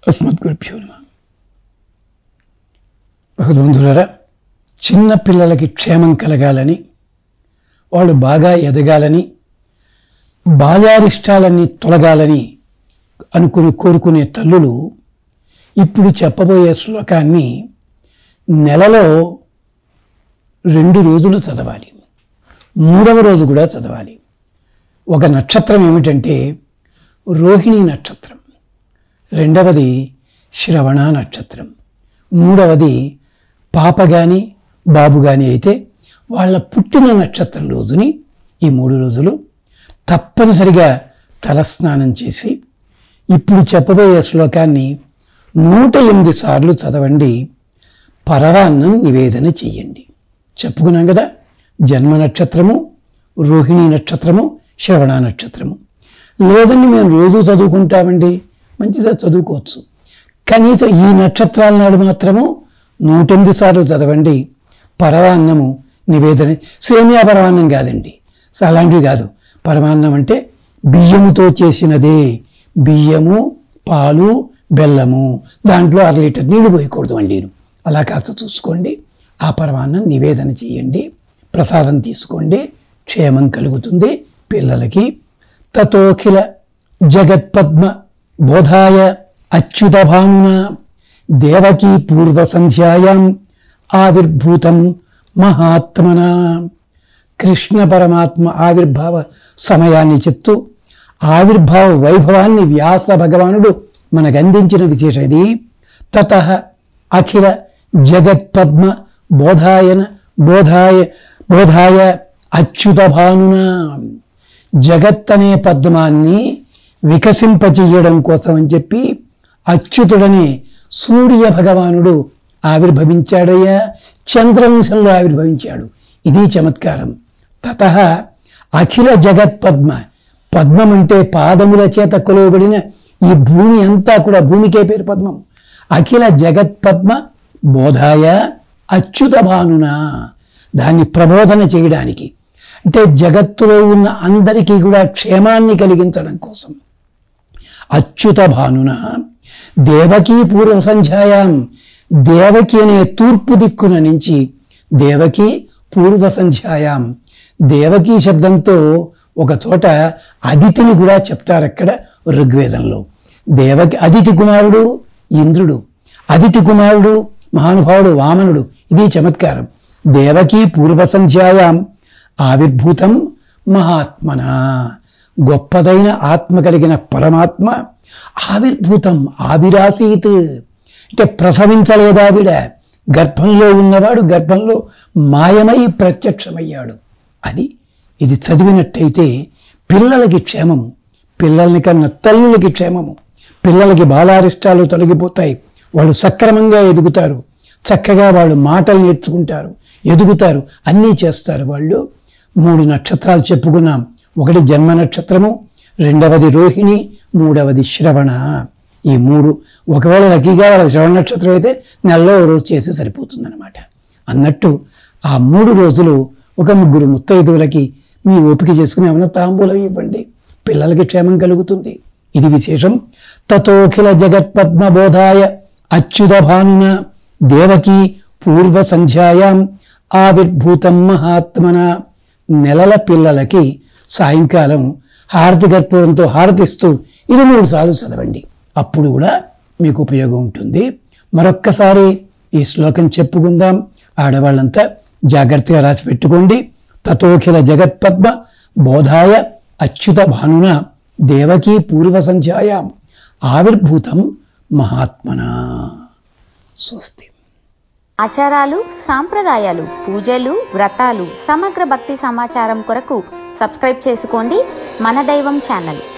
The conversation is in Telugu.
అస్మద్గురుభ్యో నమ భగవద్బంధులరా చిన్న పిల్లలకి క్షేమం కలగాలని వాళ్ళు బాగా ఎదగాలని బాల్యారిష్టాలన్నీ తొలగాలని అనుకుని కోరుకునే తల్లులు ఇప్పుడు చెప్పబోయే శ్లోకాన్ని నెలలో రెండు రోజులు చదవాలి మూడవ రోజు కూడా చదవాలి ఒక నక్షత్రం ఏమిటంటే రోహిణీ నక్షత్రం రెండవది శ్రవణ నక్షత్రం మూడవది పాప కానీ బాబు కానీ అయితే వాళ్ళ పుట్టిన నక్షత్రం రోజుని ఈ మూడు రోజులు తప్పనిసరిగా తలస్నానం చేసి ఇప్పుడు చెప్పబోయే శ్లోకాన్ని నూట ఎనిమిది సార్లు చదవండి పరవాన్నం నివేదన చెయ్యండి చెప్పుకున్నాం కదా జన్మ నక్షత్రము రోహిణీ నక్షత్రము శ్రవణ నక్షత్రము లేదండి మేము రోజు చదువుకుంటామండి మంచిగా చదువుకోవచ్చు కనీసం ఈ నక్షత్రాల నాడు మాత్రము నూటెనిమిది సార్లు చదవండి పరవాన్నము నివేదన సేమియా పరమాన్నం కాదండి సో అలాంటివి కాదు పరమాన్నం అంటే బియ్యముతో చేసినదే బియ్యము పాలు బెల్లము దాంట్లో అర లీటర్ నీళ్లు పోయకూడదు అండి అలా కాస్త చూసుకోండి ఆ పరమాన్నం నివేదన చేయండి ప్రసాదం తీసుకోండి క్షేమం కలుగుతుంది పిల్లలకి తతోఖిల జగత్పద్మ బోధాయ అచ్యుత భానున దేవకీ పూర్వ సంధ్యాయాం ఆవిర్భూతం మహాత్మన కృష్ణ పరమాత్మ ఆవిర్భావ సమయాన్ని చెప్తూ ఆవిర్భావ వైభవాన్ని వ్యాస భగవానుడు మనకు అందించిన విశేషం ఇది తత అఖిల జగత్పద్మ బోధాయన బోధాయ బోధాయ అచ్యుత భానున జగత్ అనే పద్మాన్ని వికసింపచేయడం కోసం అని చెప్పి అచ్యుతుడనే సూర్య భగవానుడు ఆవిర్భవించాడయ్యా చంద్రవంశంలో ఆవిర్భవించాడు ఇది చమత్కారం తత అఖిల జగత్ పద్మ పద్మం అంటే పాదముల చేత కొలవబడిన ఈ భూమి అంతా కూడా భూమికే పేరు పద్మం అఖిల జగత్ పద్మ బోధాయ అచ్యుత భానున దాన్ని ప్రబోధన చేయడానికి అంటే జగత్తులో ఉన్న అందరికీ కూడా క్షేమాన్ని కలిగించడం కోసం అచ్యుత భానున దేవకీ పూర్వ సంధ్యాయాం దేవకి అనే తూర్పు దిక్కున నుంచి దేవకి పూర్వ సంధ్యాయాం దేవకీ శబ్దంతో ఒక చోట అదితిని కూడా చెప్తారు అక్కడ ఋగ్వేదంలో దేవకి అదితి కుమారుడు ఇంద్రుడు అదితి కుమారుడు మహానుభావుడు వామనుడు ఇది చమత్కారం దేవకీ పూర్వ సంధ్యాయాం ఆవిర్భూతం మహాత్మన గొప్పదైన ఆత్మ కలిగిన పరమాత్మ ఆవిర్భూతం ఆవిరాసీత్ అంటే ప్రసవించలేదావిడ గర్భంలో ఉన్నవాడు గర్భంలో మాయమై ప్రత్యక్షమయ్యాడు అది ఇది చదివినట్టయితే పిల్లలకి క్షేమము పిల్లల్ని కన్నా తల్లులకి క్షేమము పిల్లలకి బాలారిష్టాలు తొలగిపోతాయి వాళ్ళు సక్రమంగా ఎదుగుతారు చక్కగా వాళ్ళు మాటలు నేర్చుకుంటారు ఎదుగుతారు అన్నీ చేస్తారు వాళ్ళు మూడు నక్షత్రాలు చెప్పుకున్నాం ఒకటి జన్మ నక్షత్రము రెండవది రోహిణి మూడవది శ్రవణ ఈ మూడు ఒకవేళ లక్కీగా వాళ్ళ శ్రవణ నక్షత్రం అయితే నెలలో ఓ రోజు చేసి సరిపోతుందన్నమాట అన్నట్టు ఆ మూడు రోజులు ఒక ముగ్గురు ముత్తైదువులకి మీ ఓపిక చేసుకుని ఏమైనా తాంబూలం ఇవ్వండి పిల్లలకి క్షేమం కలుగుతుంది ఇది విశేషం తతోఖిల జగత్పద్మబోధాయ అచ్యుత భానున దేవకి పూర్వ సంధ్యాయాం ఆవిర్భూతం మహాత్మన నెలల పిల్లలకి సాయంకాలం హారతి కర్పూరంతో హారతిస్తూ ఇది మూడు సార్లు చదవండి అప్పుడు కూడా మీకు ఉపయోగం ఉంటుంది మరొక్కసారి ఈ శ్లోకం చెప్పుకుందాం ఆడవాళ్ళంతా జాగ్రత్తగా రాసి పెట్టుకోండి తతోఖిల జగత్పద్మ బోధాయ అచ్యుత భానున దేవకీ పూర్వ సంధ్యాయాం ఆవిర్భూతం మహాత్మన స్వస్తి ఆచారాలు సాంప్రదాయాలు పూజలు వ్రతాలు సమగ్ర భక్తి సమాచారం కొరకు సబ్స్క్రైబ్ చేసుకోండి మన దైవం ఛానల్